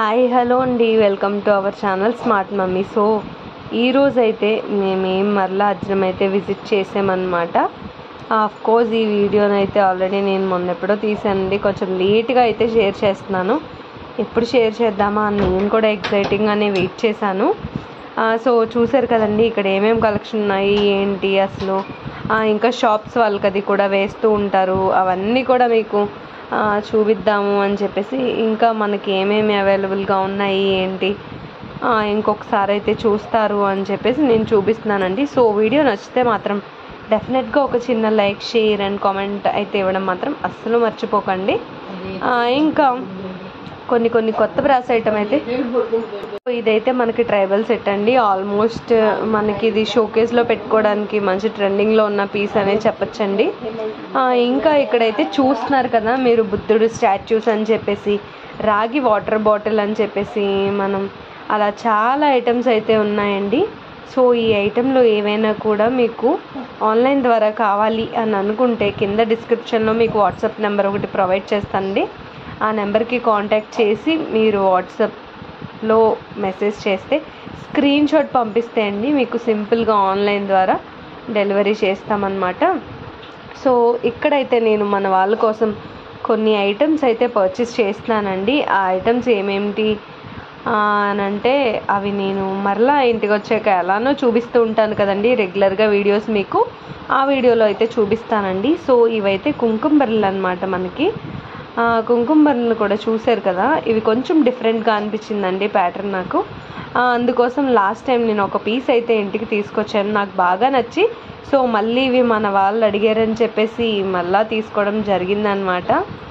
hi hello అండి welcome to our channel smart mummy so ఈరోజు అయితే మేమేం మరలా అజ్రం అయితే విజిట్ చేసామన్నమాట ఆఫ్ కోర్స్ ఈ వీడియోని అయితే ఆల్రెడీ నేను మొన్న ఎప్పుడో తీసానండి కొంచెం లేట్గా అయితే షేర్ చేస్తున్నాను ఎప్పుడు షేర్ చేద్దామా అని నేను కూడా ఎగ్జైటింగ్గానే వెయిట్ చేశాను ఆ, సో చూసారు కదండి ఇక్కడ ఏమేమి కలెక్షన్ ఉన్నాయి ఏంటి అసలు ఆ, ఇంకా షాప్స్ వాళ్ళకి అది కూడా వేస్తూ ఉంటారు అవన్నీ కూడా మీకు ఆ, చూపిద్దాము అని చెప్పేసి ఇంకా మనకి ఏమేమి అవైలబుల్గా ఉన్నాయి ఏంటి ఆ, ఇంకొకసారి అయితే చూస్తారు అని చెప్పేసి నేను చూపిస్తున్నానండి సో వీడియో నచ్చితే మాత్రం డెఫినెట్గా ఒక చిన్న లైక్ షేర్ అండ్ కామెంట్ అయితే ఇవ్వడం మాత్రం అస్సలు మర్చిపోకండి ఆ, ఇంకా కొన్ని కొన్ని కొత్త బ్రాస్ ఐటమ్ అయితే ఇదైతే మనకి ట్రైబల్ సెట్ అండి ఆల్మోస్ట్ మనకి ఇది షోకేస్లో పెట్టుకోవడానికి మంచి ట్రెండింగ్లో ఉన్న పీస్ అనే చెప్పచ్చండి ఆ, ఇంకా ఇక్కడైతే చూస్తున్నారు కదా మీరు బుద్ధుడు స్టాచ్యూస్ అని చెప్పేసి రాగి వాటర్ బాటిల్ అని చెప్పేసి మనం అలా చాలా ఐటమ్స్ అయితే ఉన్నాయండి సో ఈ ఐటెంలో ఏవైనా కూడా మీకు ఆన్లైన్ ద్వారా కావాలి అని అనుకుంటే కింద డిస్క్రిప్షన్లో మీకు వాట్సాప్ నెంబర్ ఒకటి ప్రొవైడ్ చేస్తానండి ఆ నెంబర్కి కాంటాక్ట్ చేసి మీరు వాట్సాప్లో మెసేజ్ చేస్తే స్క్రీన్ షాట్ పంపిస్తే అండి మీకు సింపుల్గా ఆన్లైన్ ద్వారా డెలివరీ చేస్తామన్నమాట సో ఇక్కడైతే నేను మన వాళ్ళ కోసం కొన్ని ఐటమ్స్ అయితే పర్చేస్ చేస్తున్నానండి ఆ ఐటమ్స్ ఏమేమిటి ఆ, అని అంటే అవి నేను మరలా ఇంటికి వచ్చాక ఎలానో చూపిస్తూ ఉంటాను కదండి రెగ్యులర్గా వీడియోస్ మీకు ఆ వీడియోలో అయితే చూపిస్తానండి సో ఇవైతే కుంకుమ బర్రెలు అనమాట మనకి ఆ, కుంకుమ బర్రెలు కూడా చూశారు కదా ఇవి కొంచెం డిఫరెంట్గా అనిపించిందండి ప్యాటర్న్ నాకు ఆ, అందుకోసం లాస్ట్ టైం నేను ఒక పీస్ అయితే ఇంటికి తీసుకొచ్చాను నాకు బాగా నచ్చి సో మళ్ళీ ఇవి మన వాళ్ళు అడిగారని చెప్పేసి మళ్ళా తీసుకోవడం జరిగిందనమాట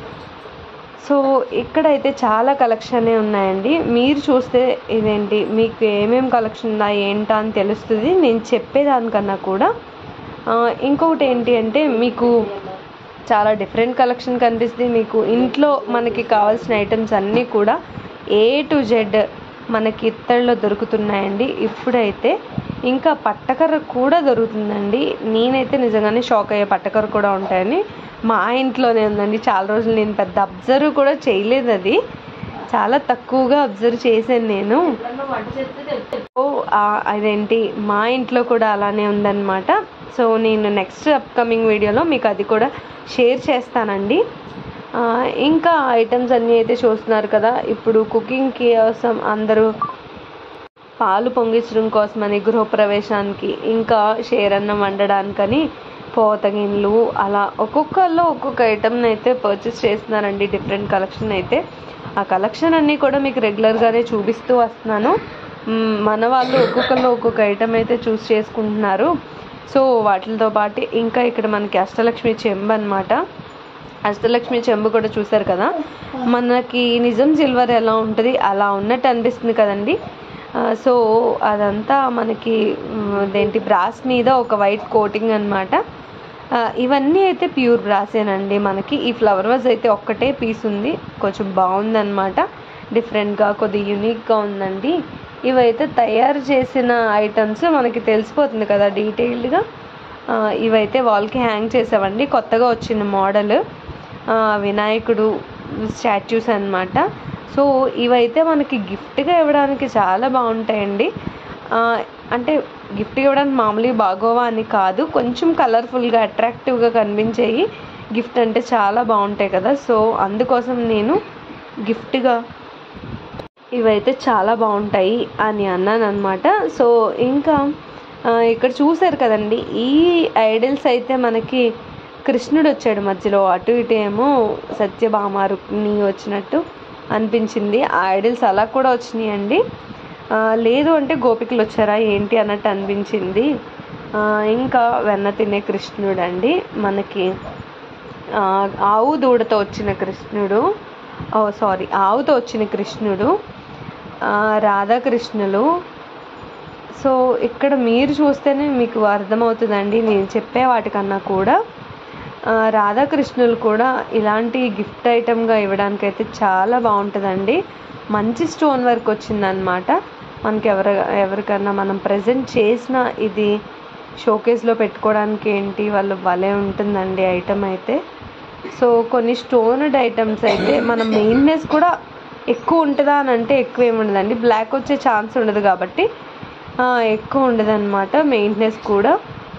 సో ఇక్కడైతే చాలా కలెక్షనే ఉన్నాయండి మీరు చూస్తే ఇదేంటి మీకు ఏమేం కలెక్షన్ ఉందా ఏంటా అని తెలుస్తుంది నేను చెప్పేదానికన్నా కూడా ఆ, ఇంకొకటి ఏంటి అంటే మీకు చాలా డిఫరెంట్ కలెక్షన్ కనిపిస్తుంది మీకు ఇంట్లో మనకి కావాల్సిన ఐటమ్స్ అన్నీ కూడా ఏ టు జెడ్ మనకి ఇత్తడిలో దొరుకుతున్నాయండి ఇప్పుడైతే ఇంకా పట్టకర్ర కూడా దొరుకుతుందండి నేనైతే నిజంగానే షాక్ అయ్యే పట్టకర్ర కూడా ఉంటాయని మా ఇంట్లోనే ఉందండి చాలా రోజులు నేను పెద్ద అబ్జర్వ్ కూడా చేయలేదు అది చాలా తక్కువగా అబ్జర్వ్ చేశాను నేను ఓ ఆ, అదేంటి మా ఇంట్లో కూడా అలానే ఉందన్నమాట సో నేను నెక్స్ట్ అప్కమింగ్ వీడియోలో మీకు అది కూడా షేర్ చేస్తానండి ఆ, ఇంకా ఐటమ్స్ అన్నీ అయితే చూస్తున్నారు కదా ఇప్పుడు కుకింగ్కి కోసం అందరూ పాలు పొంగించడం కోసమని గృహప్రవేశానికి ఇంకా షేరన్నం వండడానికని పోతగిన్లు అలా ఒక్కొక్కళ్ళు ఒక్కొక్క ఐటమ్ని అయితే పర్చేస్ చేస్తున్నారండి డిఫరెంట్ కలెక్షన్ అయితే ఆ కలెక్షన్ అన్నీ కూడా మీకు రెగ్యులర్గానే చూపిస్తూ వస్తున్నాను మ్, మన వాళ్ళు ఒక్కొక్కళ్ళు ఒక్కొక్క ఐటమ్ అయితే చూస్ చేసుకుంటున్నారు సో వాటితో పాటు ఇంకా ఇక్కడ మనకి అష్టలక్ష్మి చెంబు అనమాట అష్టలక్ష్మి చెంబు కూడా చూసారు కదా మనకి నిజం సిల్వర్ ఎలా ఉంటుంది అలా ఉన్నట్టు అనిపిస్తుంది కదండి ఆ, సో అదంతా మనకి మ్, అదేంటి బ్రాస్ మీద ఒక వైట్ కోటింగ్ అనమాట ఇవన్నీ అయితే ప్యూర్ బ్రాసేనండి మనకి ఈ ఫ్లవర్ వాజ్ అయితే ఒక్కటే పీస్ ఉంది కొంచెం బాగుందన్నమాట డిఫరెంట్గా కొద్దిగా యూనిక్గా ఉందండి ఇవైతే తయారు చేసిన ఐటమ్స్ మనకి తెలిసిపోతుంది కదా డీటెయిల్డ్గా ఇవైతే వాల్కి హ్యాంగ్ చేసామండి కొత్తగా వచ్చిన మోడల్ వినాయకుడు స్టాచ్యూస్ అన్నమాట సో ఇవైతే మనకి గిఫ్ట్గా ఇవ్వడానికి చాలా బాగుంటాయండి ఆ, అంటే గిఫ్ట్ ఇవ్వడానికి మామూలుగా బాగోవా అని కాదు కొంచెం కలర్ఫుల్గా అట్రాక్టివ్గా కనిపించేవి గిఫ్ట్ అంటే చాలా బాగుంటాయి కదా సో అందుకోసం నేను గిఫ్ట్గా ఇవైతే చాలా బాగుంటాయి అని అన్నాను అనమాట సో ఇంకా ఆ, ఇక్కడ చూసారు కదండి ఈ ఐడల్స్ అయితే మనకి కృష్ణుడు వచ్చాడు మధ్యలో అటు ఇటు ఏమో సత్యభామ రుక్మిణి వచ్చినట్టు అనిపించింది ఆ ఐడల్స్ అలా కూడా వచ్చినాయండి ఆ, లేదు అంటే గోపికలు వచ్చారా ఏంటి అన్నట్టు అనిపించింది ఆ, ఇంకా వెన్న తినే కృష్ణుడు అండి మనకి ఆ, ఆవు దూడతో వచ్చిన కృష్ణుడు ఓ సారీ ఆవుతో వచ్చిన కృష్ణుడు ఆ, రాధాకృష్ణులు సో ఇక్కడ మీరు చూస్తేనే మీకు అర్థమవుతుందండి నేను చెప్పే వాటికన్నా కూడా ఆ, రాధాకృష్ణులు కూడా ఇలాంటి గిఫ్ట్ ఐటమ్గా ఇవ్వడానికైతే చాలా బాగుంటుందండి మంచి స్టోన్ వర్క్ వచ్చిందనమాట మనకి ఎవరి ఎవరికన్నా మనం ప్రజెంట్ చేసిన ఇది షోకేస్లో పెట్టుకోవడానికి ఏంటి వాళ్ళు భలే ఉంటుందండి ఐటమ్ అయితే సో కొన్ని స్టోన్డ్ ఐటమ్స్ అయితే మనం మెయిన్నెస్ కూడా ఎక్కువ ఉంటుందా అని అంటే ఎక్కువ ఏమి ఉండదండి బ్లాక్ వచ్చే ఛాన్స్ ఉండదు కాబట్టి ఆ, ఎక్కువ ఉండదు అనమాట మెయింటెనెన్స్ కూడా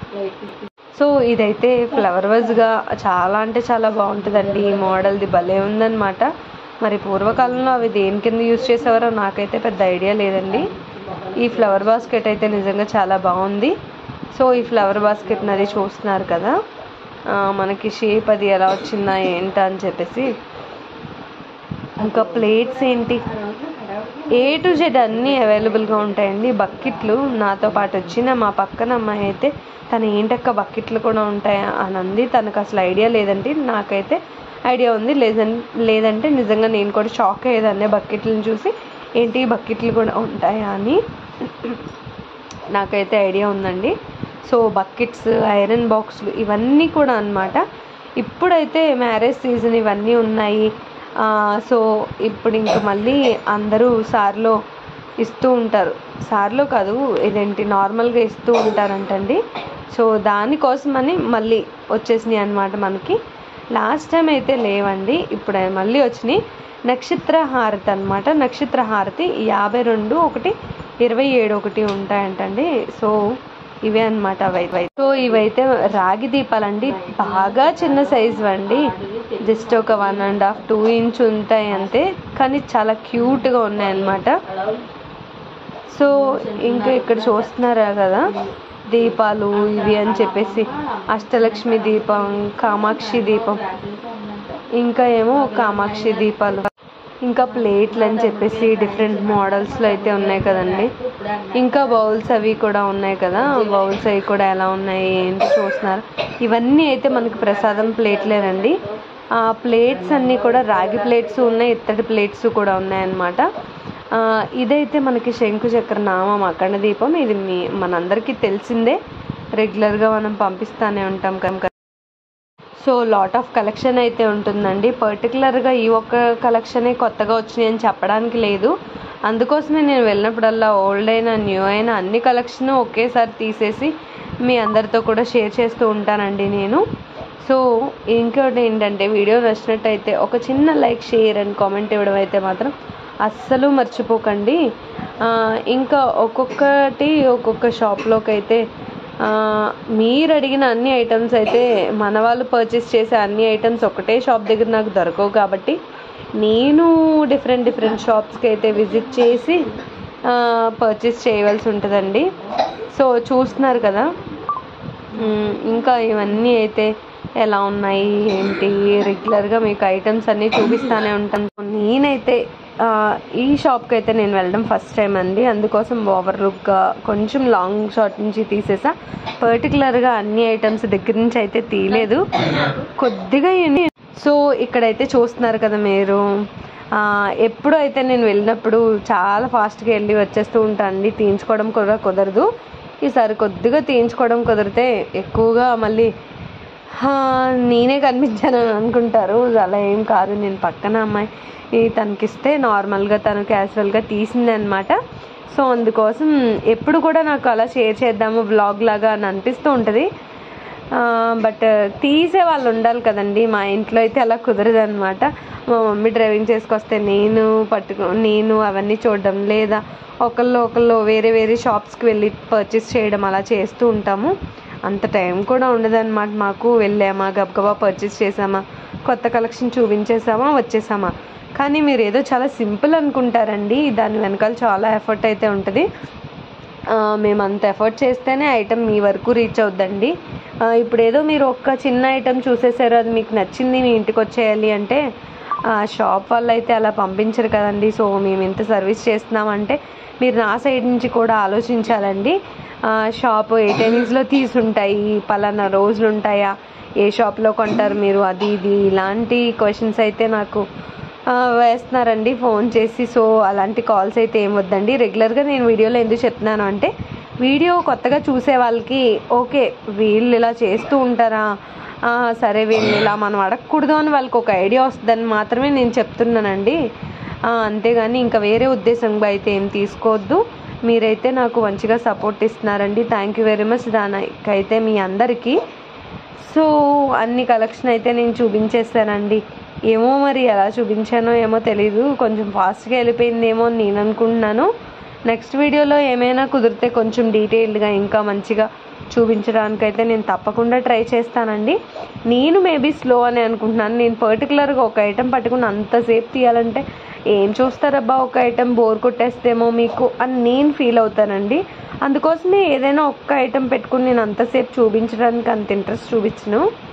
సో ఇదైతే ఫ్లవర్ వాజ్గా చాలా అంటే చాలా బాగుంటుందండి ఈ మోడల్ది భలే ఉందన్నమాట మరి పూర్వకాలంలో అవి దేని కింద యూజ్ చేసేవారో నాకైతే పెద్ద ఐడియా లేదండి ఈ ఫ్లవర్ బాస్కెట్ అయితే నిజంగా చాలా బాగుంది సో ఈ ఫ్లవర్ బాస్కెట్ అది చూస్తున్నారు కదా ఆ, మనకి షేప్ అది ఎలా వచ్చిందా ఏంటా అని చెప్పేసి ఇంకా ప్లేట్స్ ఏంటి ఏ టు జెడ్ అన్నీ అవైలబుల్గా ఉంటాయండి బకెట్లు నాతో పాటు వచ్చిన మా పక్కన అమ్మాయి అయితే తను ఏంటక్క బకెట్లు కూడా ఉంటాయా అని అంది తనకు అసలు ఐడియా లేదండి నాకైతే ఐడియా ఉంది లేదన్ లేదంటే నిజంగా నేను కూడా షాక్ అయ్యేదాన్ని బకెట్లను చూసి ఏంటి ఈ బకెట్లు కూడా ఉంటాయా అని నాకైతే ఐడియా ఉందండి సో బకెట్స్ ఐరన్ బాక్స్లు ఇవన్నీ కూడా అన్నమాట ఇప్పుడైతే మ్యారేజ్ సీజన్ ఇవన్నీ ఉన్నాయి ఆ, సో ఇప్పుడు ఇంక మళ్ళీ అందరూ సార్లో ఇస్తూ ఉంటారు సార్లో కాదు ఇదేంటి నార్మల్గా ఇస్తూ ఉంటారంటండి సో దానికోసమని మళ్ళీ వచ్చేసినాయి అన్నమాట మనకి లాస్ట్ టైం అయితే లేవండి ఇప్పుడు మళ్ళీ వచ్చినాయి నక్షత్ర హారతి అనమాట నక్షత్ర హారతి యాభై రెండు ఒకటి ఇరవై ఏడు ఒకటి ఉంటాయంటండి సో ఇవే అనమాట అవి సో ఇవైతే రాగి దీపాలండి బాగా చిన్న సైజు అండి జస్ట్ ఒక one and half two inch ఉంటాయి అంతే కానీ చాలా క్యూట్గా ఉన్నాయి అన్నమాట సో ఇంకా ఇక్కడ చూస్తున్నారా కదా దీపాలు ఇవి అని చెప్పేసి అష్టలక్ష్మి దీపం కామాక్షి దీపం ఇంకా ఏమో కామాక్షి దీపాలు ఇంకా ప్లేట్లు అని చెప్పేసి డిఫరెంట్ మోడల్స్లో అయితే ఉన్నాయి కదండి ఇంకా బౌల్స్ అవి కూడా ఉన్నాయి కదా బౌల్స్ అవి కూడా ఎలా ఉన్నాయి ఏంటి చూస్తున్నారు ఇవన్నీ అయితే మనకి ప్రసాదం ప్లేట్లేనండి ఆ ప్లేట్స్ అన్నీ కూడా రాగి ప్లేట్స్ ఉన్నాయి ఇత్తడి ప్లేట్స్ కూడా ఉన్నాయన్నమాట ఆ, ఇదైతే మనకి శంకు చక్ర నామం అఖండ దీపం ఇది మీ మనందరికీ తెలిసిందే రెగ్యులర్గా మనం పంపిస్తానే ఉంటాం కనుక సో లాట్ ఆఫ్ కలెక్షన్ అయితే ఉంటుందండి పర్టికులర్గా ఈ ఒక్క కలెక్షనే కొత్తగా వచ్చినాయి అని చెప్పడానికి లేదు అందుకోసమే నేను వెళ్ళినప్పుడల్లా ఓల్డ్ అయినా న్యూ అయినా అన్ని కలెక్షన్ ఒకేసారి తీసేసి మీ అందరితో కూడా షేర్ చేస్తూ ఉంటానండి నేను సో ఇంకోటి ఏంటంటే వీడియో నచ్చినట్టయితే ఒక చిన్న లైక్ షేర్ అండ్ కామెంట్ ఇవ్వడం అయితే మాత్రం అస్సలు మర్చిపోకండి ఆ, ఇంకా ఒక్కొక్కటి ఒక్కొక్క షాప్లోకి అయితే ఆ, మీరు అడిగిన అన్ని ఐటమ్స్ అయితే మన వాళ్ళు పర్చేస్ చేసే అన్ని ఐటమ్స్ ఒకటే షాప్ దగ్గర నాకు దొరకవు కాబట్టి నేను డిఫరెంట్ డిఫరెంట్ షాప్స్కి అయితే విజిట్ చేసి పర్చేస్ చేయవలసి ఉంటుందండి సో చూస్తున్నారు కదా మ్మ్, ఇంకా ఇవన్నీ అయితే ఎలా ఉన్నాయి ఏంటి రెగ్యులర్గా మీకు ఐటమ్స్ అన్నీ చూపిస్తానే ఉంటాను నేనైతే ఆ, ఈ షాప్కి అయితే నేను వెళ్ళడం ఫస్ట్ టైం అండి అందుకోసం ఓవర్ లుక్గా కొంచెం లాంగ్ షార్ట్ నుంచి తీసేసా పర్టికులర్గా అన్ని ఐటమ్స్ దగ్గర నుంచి అయితే తీయలేదు కొద్దిగా ఇన్ని- సో ఇక్కడైతే చూస్తున్నారు కదా మీరు ఆ, ఎప్పుడు అయితే నేను వెళ్ళినప్పుడు చాలా ఫాస్ట్గా వెళ్ళి వచ్చేస్తూ ఉంటాను అండి తీయించుకోవడం కూడా కుదరదు ఈసారి కొద్దిగా తీయించుకోవడం కుదిరితే ఎక్కువగా మళ్ళీ "హా, నేనే కనిపించాను అని అనుకుంటారు అలా ఏం కాదు నేను పక్కన అమ్మాయి ఈ తనకిస్తే నార్మల్గా తను క్యాజువల్గా తీసింది అనమాట సో అందుకోసం ఎప్పుడు కూడా నాకు అలా షేర్ చేద్దాము బ్లాగ్ లాగా అని అనిపిస్తూ ఉంటుంది బట్ తీసే వాళ్ళు ఉండాలి కదండి మా ఇంట్లో అయితే అలా కుదరదు అనమాట మా మమ్మీ డ్రైవింగ్ చేసుకొస్తే నేను పట్టుకో నేను అవన్నీ చూడడం లేదా ఒకళ్ళు ఒకళ్ళు వేరే వేరే షాప్స్కి వెళ్ళి పర్చేస్ చేయడం అలా చేస్తూ ఉంటాము అంత టైం కూడా ఉండదన్నమాట మాకు వెళ్ళామా గబగబా పర్చేస్ చేసామా కొత్త కలెక్షన్ చూపించేసామా వచ్చేసామా కానీ మీరు ఏదో చాలా సింపుల్ అనుకుంటారండి దాని వెనకాల చాలా ఎఫర్ట్ అయితే ఉంటుంది ఆ, మేము అంత ఎఫర్ట్ చేస్తేనే ఐటమ్ మీ వరకు రీచ్ అవుద్దండి ఆ, ఇప్పుడు ఏదో మీరు ఒక్క చిన్న ఐటమ్ చూసేసారు అది మీకు నచ్చింది మీ ఇంటికి వచ్చేయాలి అంటే ఆ, షాప్ వాళ్ళు అయితే అలా పంపించరు కదండి సో మేము ఇంత సర్వీస్ చేస్తున్నామంటే మీరు నా సైడ్ నుంచి కూడా ఆలోచించాలండి ఆ, షాప్ ఏ టైమింగ్స్లో తీసుంటాయి పలానా రోజులు ఉంటాయా ఏ షాప్లో కొంటారు మీరు అది ఇది ఇలాంటి క్వశ్చన్స్ అయితే నాకు ఆ, వేస్తున్నారండి ఫోన్ చేసి సో అలాంటి కాల్స్ అయితే ఏం వద్దండి రెగ్యులర్గా నేను వీడియోలో ఎందుకు చెప్తున్నాను అంటే వీడియో కొత్తగా చూసే వాళ్ళకి ఓకే వీళ్ళు ఇలా చేస్తూ ఉంటారా ఆ, సరే వీళ్ళు ఇలా మనం అడగకూడదు అని వాళ్ళకి ఒక ఐడియా వస్తుందని మాత్రమే నేను చెప్తున్నానండి ఆ, అంతేగాని ఇంకా వేరే ఉద్దేశంగా అయితే ఏం తీసుకోవద్దు మీరైతే నాకు మంచిగా సపోర్ట్ ఇస్తున్నారండి థ్యాంక్ యూ వెరీ మచ్ దానికైతే మీ అందరికీ సో అన్ని కలెక్షన్ అయితే నేను చూపించేస్తానండి ఏమో మరి ఎలా చూపించానో ఏమో తెలీదు కొంచెం ఫాస్ట్గా వెళ్ళిపోయిందేమో అని నేను అనుకుంటున్నాను నెక్స్ట్ వీడియోలో ఏమైనా కుదిరితే కొంచెం డీటెయిల్డ్గా ఇంకా మంచిగా చూపించడానికైతే నేను తప్పకుండా ట్రై చేస్తానండి నేను మేబీ స్లో అని అనుకుంటున్నాను నేను పర్టికులర్గా ఒక ఐటెం పట్టుకుని అంతసేపు తీయాలంటే ఏం చూస్తారబ్బా ఒక ఐటెం బోర్ కొట్టేస్తేమో మీకు అని నేను ఫీల్ అవుతానండి అందుకోసమే ఏదైనా ఒక్క ఐటెం పెట్టుకుని నేను అంతసేపు చూపించడానికి అంత ఇంట్రెస్ట్ చూపించను